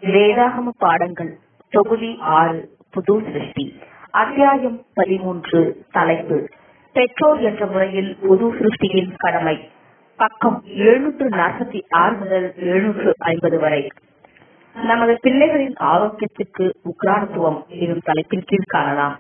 வேதாகம பாடங்கள் தொகுதி ஆறு புது சிருஷ்டி அத்தியாயம் பதிமூன்று தலைப்பு பெற்றோர் என்ற முறையில் புது சிருஷ்டியின் கடமை பக்கம் எழுநூற்று நாற்பத்தி ஆறு முதல் எழுநூற்று ஐம்பது வரை நமது பிள்ளைகளின் ஆரோக்கியத்திற்கு உக்ரானத்துவம் எனும் தலைப்பின் கீழ் காணலாம்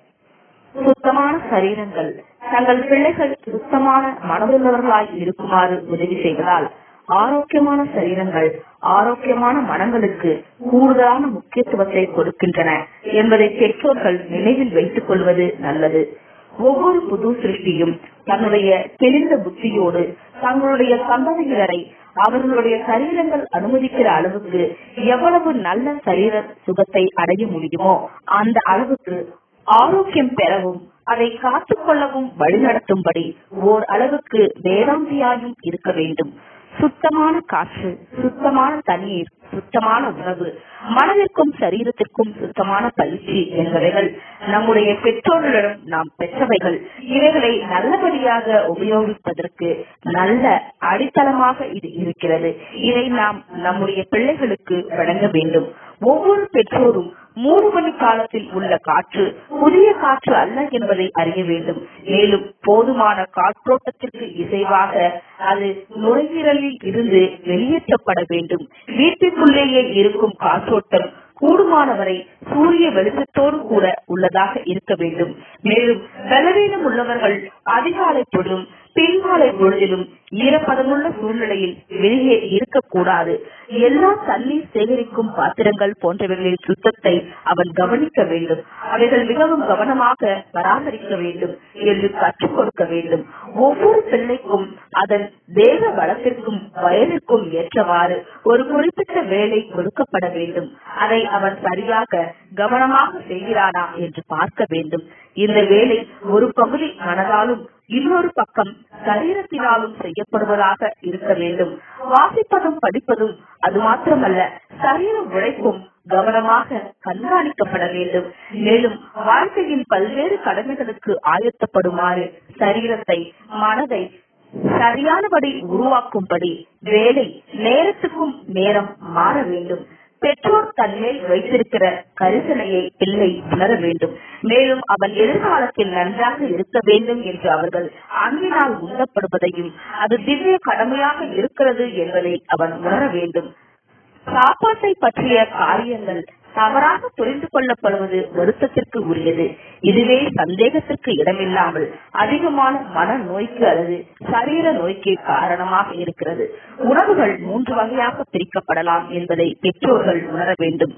சுத்தமான சரீரங்கள் தங்கள் பிள்ளைகள் சுத்தமான மனதுள்ளவர்களாய் இருக்குமாறு உதவி செய்வதால் ஆரோக்கியமான சரீரங்கள் ஆரோக்கியமான மனங்களுக்கு கூடுதலான முக்கியத்துவத்தை கொடுக்கின்றன என்பதை பெற்றோர்கள் நினைவில் வைத்துக் கொள்வது நல்லது ஒவ்வொரு புது சிருஷ்டியும் தன்னுடைய தெளிந்த புத்தியோடு தங்களுடைய சந்ததியினரை அவர்களுடைய சரீரங்கள் அனுமதிக்கிற அளவுக்கு எவ்வளவு நல்ல சரீர சுகத்தை அடைய முடியுமோ அந்த அளவுக்கு ஆரோக்கியம் பெறவும் அதை காத்துக் கொள்ளவும் வழிநடத்தும்படி ஓர் அளவுக்கு வேதாந்தியாயும் இருக்க வேண்டும் சுத்தமான காற்று சுத்தமான தண்ணீர் சுத்தமான உணவு மனதிற்கும் சரீரத்திற்கும் சுத்தமான பயிற்சி என்பவைகள் நம்முடைய பெற்றோர்களிடம் நாம் பெற்றவைகள் இவைகளை நல்லபடியாக உபயோகிப்பதற்கு நல்ல அடித்தளமாக இது இருக்கிறது இதை நாம் நம்முடைய பிள்ளைகளுக்கு வழங்க வேண்டும் ஒவ்வொரு பெற்றோரும் மூணு மணி காலத்தில் உள்ள காற்று புதிய காற்று அல்ல என்பதை அறிய வேண்டும் மேலும் போதுமான காற்றோட்டத்திற்கு இசைவாக அது நுரையீரலில் இருந்து வெளியேற்றப்பட வேண்டும் வீட்டிற்குள்ளேயே இருக்கும் காற்றோட்டம் கூடுமானவரை சூரிய வெளிச்சத்தோடு கூட உள்ளதாக இருக்க வேண்டும் மேலும் பலவீனம் உள்ளவர்கள் அதிகாலை பொழுதும் பின்மாலை பொழுதிலும் ஈரப்பதமுள்ள சூழ்நிலையில் வெளியே இருக்கக்கூடாது எல்லா தண்ணீர் சேகரிக்கும் பாத்திரங்கள் போன்றவைகளின் சுத்தத்தை அவன் கவனிக்க வேண்டும் அவைகள் மிகவும் கவனமாக பராமரிக்க வேண்டும் என்று கற்றுக் கொடுக்க வேண்டும் ஒவ்வொரு பிள்ளைக்கும் அதன் தேக வளத்திற்கும் வயதிற்கும் ஏற்றவாறு ஒரு குறிப்பிட்ட வேலை கொடுக்கப்பட வேண்டும் அதை அவன் சரியாக கவனமாக செய்கிறானா என்று பார்க்க வேண்டும் இந்த வேலை ஒரு பகுதி மனதாலும் இன்னொரு பக்கம் சரீரத்தினாலும் செய்யப்படுவதாக இருக்க வேண்டும் வாசிப்பதும் படிப்பதும் அது மாத்திரமல்ல சரீர உழைப்பும் கவனமாக கண்காணிக்கப்பட வேண்டும் மேலும் வாழ்க்கையின் பல்வேறு கடமைகளுக்கு ஆயத்தப்படுமாறு சரீரத்தை மனதை சரியானபடி உருவாக்கும்படி வேலை நேரத்துக்கும் நேரம் மாற வேண்டும் பெற்றோர் தன்மேல் வைத்திருக்கிற கரிசனையை பிள்ளை உணர வேண்டும் மேலும் அவன் எதிர்காலத்தில் நன்றாக இருக்க வேண்டும் என்று அவர்கள் அன்பினால் உந்தப்படுவதையும் அது திவ்ய கடமையாக இருக்கிறது என்பதை அவன் உணர வேண்டும் சாப்பாட்டை பற்றிய காரியங்கள் தவறாக புரிந்து கொள்ளப்படுவது வருத்தத்திற்கு உரியது இதுவே சந்தேகத்திற்கு இடமில்லாமல் அதிகமான மன நோய்க்கு அல்லது சரீர நோய்க்கு காரணமாக இருக்கிறது உணவுகள் மூன்று வகையாக பிரிக்கப்படலாம் என்பதை பெற்றோர்கள் உணர வேண்டும்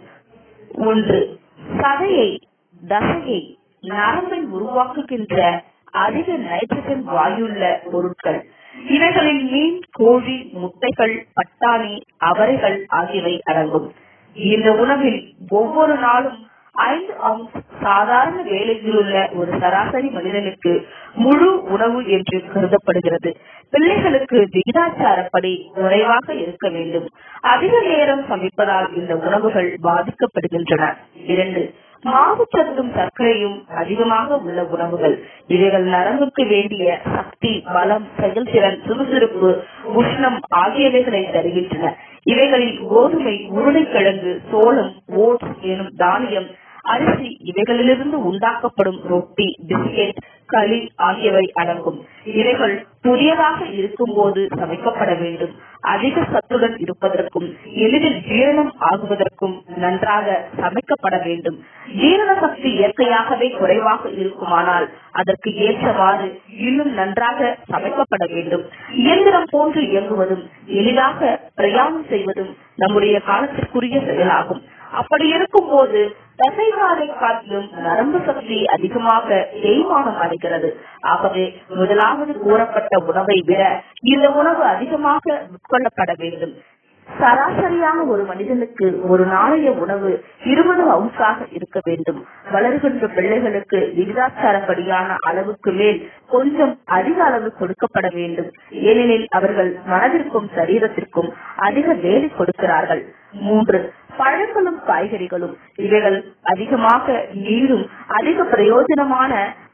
ஒன்று சதையை தசையை நரம்பை உருவாக்குகின்ற அதிக நைட்ரஜன் வாயுள்ள பொருட்கள் இவைகளில் மீன் கோழி முட்டைகள் பட்டாணி அவரைகள் ஆகியவை அடங்கும் இந்த உணவில் ஒவ்வொரு நாளும் ஐந்து அவுன்ஸ் சாதாரண வேலையில் உள்ள ஒரு சராசரி மனிதனுக்கு முழு உணவு என்று கருதப்படுகிறது பிள்ளைகளுக்கு விகிதாச்சாரப்படி குறைவாக இருக்க வேண்டும் அதிக நேரம் சமைப்பதால் இந்த உணவுகள் பாதிக்கப்படுகின்றன இரண்டு மாவுச்சத்தும் சர்க்கரையும் அதிகமாக உள்ள உணவுகள் இவைகள் நரம்புக்கு வேண்டிய சக்தி பலம் செயல்திறன் சுறுசுறுப்பு உஷ்ணம் ஆகியவைகளை தருகின்றன இவைகளில் கோதுமை உருளைக்கிழங்கு சோளம் ஓட்ஸ் எனும் தானியம் அரிசி இவைகளிலிருந்து உண்டாக்கப்படும் ரொட்டி பிஸ்கெட் களி ஆகியவை அடங்கும் இவைகள் புதியதாக இருக்கும் போது சமைக்கப்பட வேண்டும் அதிக சத்துடன் இருப்பதற்கும் எளிதில் ஜீரணம் ஆகுவதற்கும் நன்றாக சமைக்கப்பட வேண்டும் ஜீரண சக்தி இயற்கையாகவே குறைவாக இருக்குமானால் அதற்கு ஏற்றவாறு இன்னும் நன்றாக சமைக்கப்பட வேண்டும் இயந்திரம் போன்று இயங்குவதும் எளிதாக பிரயாணம் செய்வதும் நம்முடைய காலத்திற்குரிய செயலாகும் அப்படி இருக்கும் போது தசைவாரை காட்டிலும் நரம்பு சக்தி அதிகமாக தேய்மானம் அடைகிறது ஆகவே முதலாவது கூறப்பட்ட உணவை விட இந்த உணவு அதிகமாக உட்கொள்ளப்பட வேண்டும் சராசரியான ஒரு மனிதனுக்கு ஒரு நாளைய உணவு இருபது அவுன்ஸாக இருக்க வேண்டும் வளர்கின்ற பிள்ளைகளுக்கு விகிதாச்சாரப்படியான அளவுக்கு மேல் கொஞ்சம் அதிக அளவு கொடுக்கப்பட வேண்டும் ஏனெனில் அவர்கள் மனதிற்கும் சரீரத்திற்கும் அதிக வேலை கொடுக்கிறார்கள் மூன்று பழங்களும் காய்கறிகளும் இவைகள் அதிகமாக நீரும் அதிக பிரயோஜனமான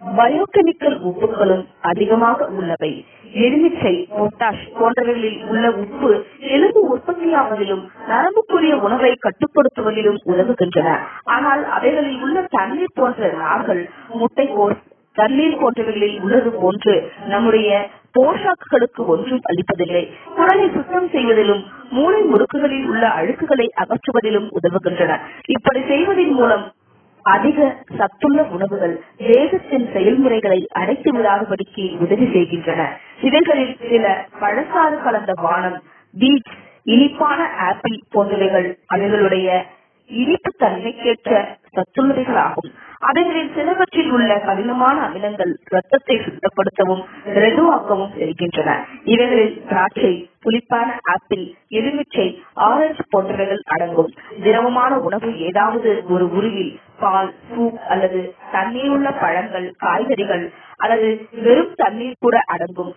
பயோகெமிக்கல் உப்புகளும் அதிகமாக உள்ளவை எலுமிச்சை பொட்டாஷ் போன்றவைகளில் உள்ள உப்பு எலும்பு உற்பத்தியாவதிலும் நரம்புக்குரிய உணவை கட்டுப்படுத்துவதிலும் உதவுகின்றன ஆனால் அவைகளில் உள்ள தண்ணீர் போன்ற நார்கள் முட்டைக்கோஸ் தண்ணீர் போன்றவைகளில் உள்ளது போன்று நம்முடைய போஷாக்குகளுக்கு ஒன்றும் அளிப்பதில்லை குடலை சுத்தம் செய்வதிலும் மூளை முடுக்குகளில் உள்ள அழுக்குகளை அகற்றுவதிலும் உதவுகின்றன இப்படி செய்வதன் மூலம் அதிக சத்துள்ள உணவுகள் வேகத்தின் செயல்முறைகளை அடைத்து விடாதபடிக்கு உதவி செய்கின்றன இவைகளில் சில பழச்சாறு கலந்த வானம் பீச் இனிப்பான ஆப்பிள் போன்றவைகள் அவைகளுடைய இனிப்பு தன்மைக்கேற்ற சத்துள்ளவைகளாகும் அவைகளில் சிலவற்றில் உள்ள கடினமான அமிலங்கள் ரத்தத்தை சுத்தப்படுத்தவும் ரெதுவாக்கவும் செய்கின்றன இவைகளில் திராட்சை புளிப்பான ஆப்பிள் எலுமிச்சை ஆரஞ்சு போன்றவைகள் அடங்கும் திரவமான உணவு ஏதாவது ஒரு உருவில் பால் சூப் அல்லது தண்ணீர் உள்ள பழங்கள் காய்கறிகள் அல்லது வெறும் தண்ணீர் கூட அடங்கும்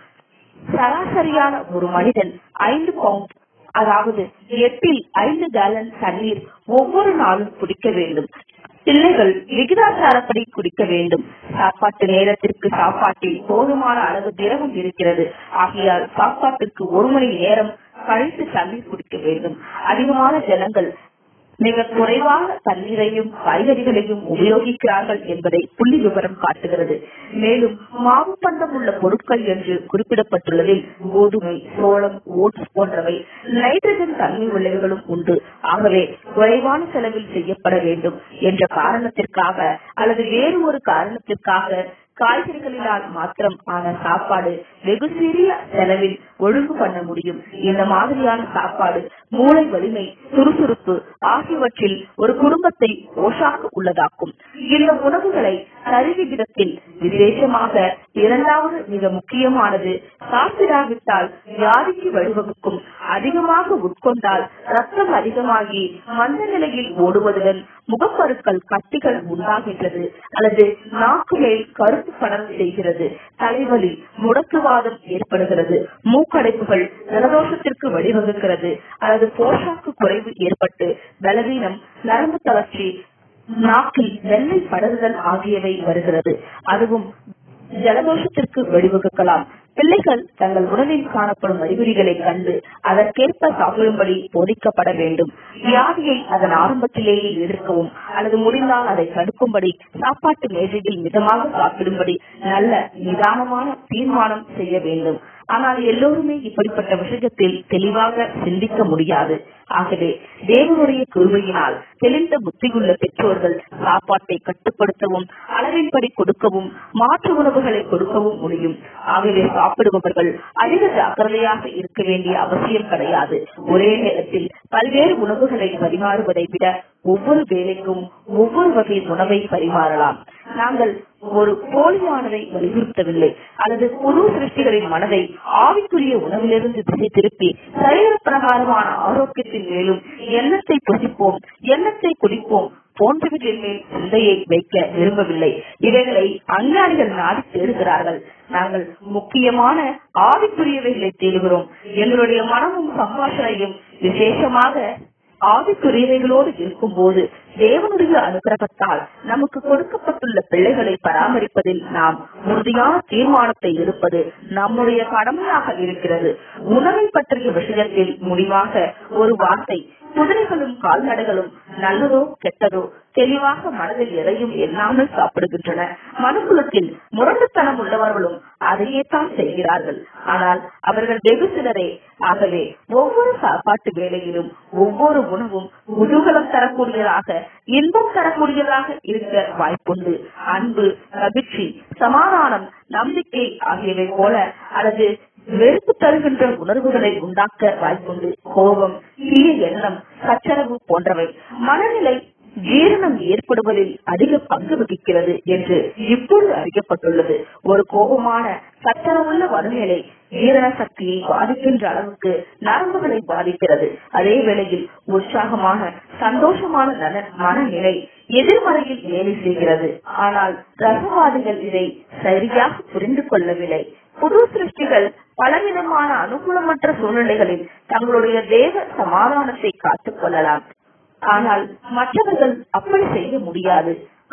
சராசரியான ஒரு மனிதன் ஐந்து பவுண்ட் அதாவது எட்டில் ஐந்து கேலன் தண்ணீர் ஒவ்வொரு நாளும் குடிக்க வேண்டும் பிள்ளைகள் விகிதாச்சாரப்படி குடிக்க வேண்டும் சாப்பாட்டு நேரத்திற்கு சாப்பாட்டில் போதுமான அளவு திரவம் இருக்கிறது ஆகையால் சாப்பாட்டிற்கு ஒரு மணி நேரம் கழித்து தண்ணீர் குடிக்க வேண்டும் அதிகமான ஜனங்கள் மிக குறைவான தண்ணீரையும் காய்கறிகளையும் உபயோகிக்கிறார்கள் என்பதை புள்ளி விவரம் காட்டுகிறது மேலும் மாவு பண்டம் உள்ள பொருட்கள் என்று குறிப்பிடப்பட்டுள்ளதில் கோதுமை சோளம் ஓட்ஸ் போன்றவை நைட்ரஜன் தன்மை உள்ளவைகளும் உண்டு ஆகவே குறைவான செலவில் செய்யப்பட வேண்டும் என்ற காரணத்திற்காக அல்லது வேறு ஒரு காரணத்திற்காக காய்கறிகளினால் மாத்திரம் ஆன சாப்பாடு வெகு சிறிய செலவில் ஒழுங்கு பண்ண முடியும் இந்த மாதிரியான சாப்பாடு மூளை வலிமை சுறுசுறுப்பு ஆகியவற்றில் ஒரு குடும்பத்தை போஷாக்கு உள்ளதாக்கும் இந்த உணவுகளை சரிவிகிதத்தில் விசேஷமாக இரண்டாவது மிக முக்கியமானது சாப்பிடாவிட்டால் வியாதிக்கு வழிவகுக்கும் அதிகமாக உட்கொண்டால் ரத்தம் அதிகமாகி மந்த நிலையில் ஓடுவதுடன் முகப்பருக்கள் கட்டிகள் உண்டாகின்றது அல்லது நாக்கு மேல் கருப்பு படம் செய்கிறது தலைவலி முடக்குவாதம் ஏற்படுகிறது மூக்கடைப்புகள் ஜலதோஷத்திற்கு வழிவகுக்கிறது அல்லது போஷாக்கு குறைவு ஏற்பட்டு பலவீனம் நரம்பு தளர்ச்சி நாக்கில் வெள்ளை படகுதல் ஆகியவை வருகிறது அதுவும் ஜலதோஷத்திற்கு வழிவகுக்கலாம் பிள்ளைகள் தங்கள் உடலில் காணப்படும் அறிகுறிகளை கண்டு அதற்கேற்ப சாப்பிடும்படி போதிக்கப்பட வேண்டும் வியாதியை அதன் ஆரம்பத்திலேயே எதிர்க்கவும் அல்லது முடிந்தால் அதை தடுக்கும்படி சாப்பாட்டு மேஜையில் மிதமாக சாப்பிடும்படி நல்ல நிதானமான தீர்மானம் செய்ய வேண்டும் ஆனால் எல்லோருமே இப்படிப்பட்ட விஷயத்தில் தெளிவாக சிந்திக்க முடியாது ஆகவே தேவனுடைய கிருபையினால் தெளிந்த புத்தியுள்ள பெற்றோர்கள் சாப்பாட்டை கட்டுப்படுத்தவும் அளவின்படி கொடுக்கவும் மாற்று உணவுகளை கொடுக்கவும் முடியும் ஆகவே சாப்பிடுபவர்கள் அதிக ஜாக்கிரதையாக இருக்க வேண்டிய அவசியம் கிடையாது ஒரே நேரத்தில் பல்வேறு உணவுகளை பரிமாறுவதை விட ஒவ்வொரு வேலைக்கும் ஒவ்வொரு வகை உணவை பரிமாறலாம் நாங்கள் ஒரு போலியானதை வலியுறுத்தவில்லை அல்லது புது சிருஷ்டிகளின் மனதை ஆவிக்குரிய உணவிலிருந்து திசை திருப்பி சரீர பிரகாரமான ஆரோக்கியத்தின் மேலும் எண்ணத்தை புசிப்போம் எண்ணத்தை குடிப்போம் போன்றவற்றின் மேல் சிந்தையை வைக்க விரும்பவில்லை இவைகளை அஞ்ஞானிகள் நாடி தேடுகிறார்கள் நாங்கள் முக்கியமான ஆவிக்குரியவைகளை தேடுகிறோம் எங்களுடைய மனமும் சம்பாஷணையும் விசேஷமாக ஆவிக்குரியவைகளோடு இருக்கும்போது தேவனுடைய அனுகிரகத்தால் நமக்கு கொடுக்கப்பட்டுள்ள பிள்ளைகளை பராமரிப்பதில் நாம் உறுதியான தீர்மானத்தை எடுப்பது நம்முடைய கடமையாக இருக்கிறது உணவை பற்றிய விஷயத்தில் முடிவாக ஒரு வார்த்தை குதிரைகளும் கால்நடைகளும் நல்லதோ கெட்டதோ தெளிவாக மனதில் எதையும் எண்ணாமல் சாப்பிடுகின்றன மனுக்குலத்தில் முரட்டுத்தனம் உள்ளவர்களும் அதையே தான் செய்கிறார்கள் ஆனால் அவர்கள் வெகு சிலரே ஆகவே ஒவ்வொரு சாப்பாட்டு வேளையிலும் ஒவ்வொரு உணவும் குதூகலம் தரக்கூடியதாக இன்பம் தரக்கூடியதாக இருக்க வாய்ப்புண்டு அன்பு மகிழ்ச்சி சமாதானம் நம்பிக்கை ஆகியவை போல அல்லது வெறுப்பு தருகின்ற உணர்வுகளை உண்டாக்க வாய்ப்புண்டு கோபம் தீய எண்ணம் சச்சரவு போன்றவை மனநிலை ஜீரணம் ஏற்படுவதில் அதிக பங்கு வகிக்கிறது என்று இப்பொழுது அறியப்பட்டுள்ளது ஒரு கோபமான சச்சரவுள்ள மனநிலை ஜீரண சக்தியை பாதிக்கின்ற அளவுக்கு நரம்புகளை பாதிக்கிறது அதே வேளையில் உற்சாகமான சந்தோஷமான நல- மனநிலை எதிர்மறையில் வேலை செய்கிறது ஆனால் ரசவாதிகள் இதை சரியாக புரிந்து கொள்ளவில்லை புது சிருஷ்டிகள் பலவிதமான அனுகூலமற்ற சூழ்நிலைகளில் தங்களுடைய தேவ சமாதானத்தை காத்துக் கொள்ளலாம் ஆனால் மற்றவர்கள் அப்படி செய்ய முடியாது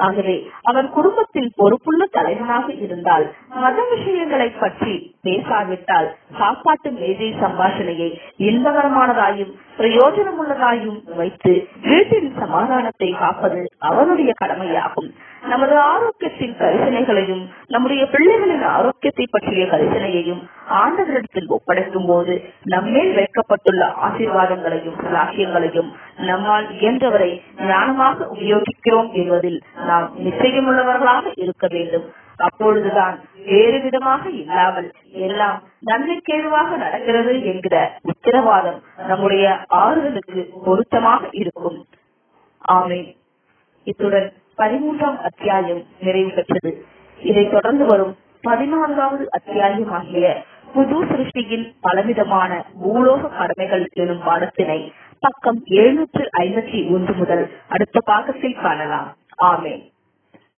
ஆகவே அவன் குடும்பத்தில் பொறுப்புள்ள தலைவனாக இருந்தால் மத விஷயங்களை பற்றி பேசாவிட்டால் சாப்பாட்டு மேஜை சம்பாஷணையை இன்பகரமானதாயும் பிரயோஜனமுள்ளதாயும் வைத்து வீட்டின் சமாதானத்தை காப்பது அவனுடைய கடமையாகும் நமது ஆரோக்கியத்தின் கரிசனைகளையும் நம்முடைய பிள்ளைகளின் ஆரோக்கியத்தை பற்றிய கரிசனையையும் ஆண்டவரிடத்தில் ஒப்படைக்கும் போது நம்மேல் வைக்கப்பட்டுள்ள ஆசீர்வாதங்களையும் சலாக்கியங்களையும் நம்மால் இயன்றவரை ஞானமாக உபயோகிக்கிறோம் என்பதில் நாம் நிச்சயமுள்ளவர்களாக இருக்க வேண்டும் அப்பொழுதுதான் வேறு விதமாக இல்லாமல் எல்லாம் நன்மைக்கேதுவாக நடக்கிறது என்கிற உத்தரவாதம் நம்முடைய ஆறுதலுக்கு பொருத்தமாக இருக்கும் ஆமென் இத்துடன் பதிமூன்றாம் அத்தியாயம் நிறைவு பெற்றது இதைத் தொடர்ந்து வரும் பதினான்காவது அத்தியாயமாகிய புது சிருஷ்டியின் பலவிதமான பூலோக கடமைகள் எனும் பாடத்தினை பக்கம் எழுநூற்று ஐம்பத்தி ஒன்று முதல் அடுத்த பாகத்தில் காணலாம் ஆமென்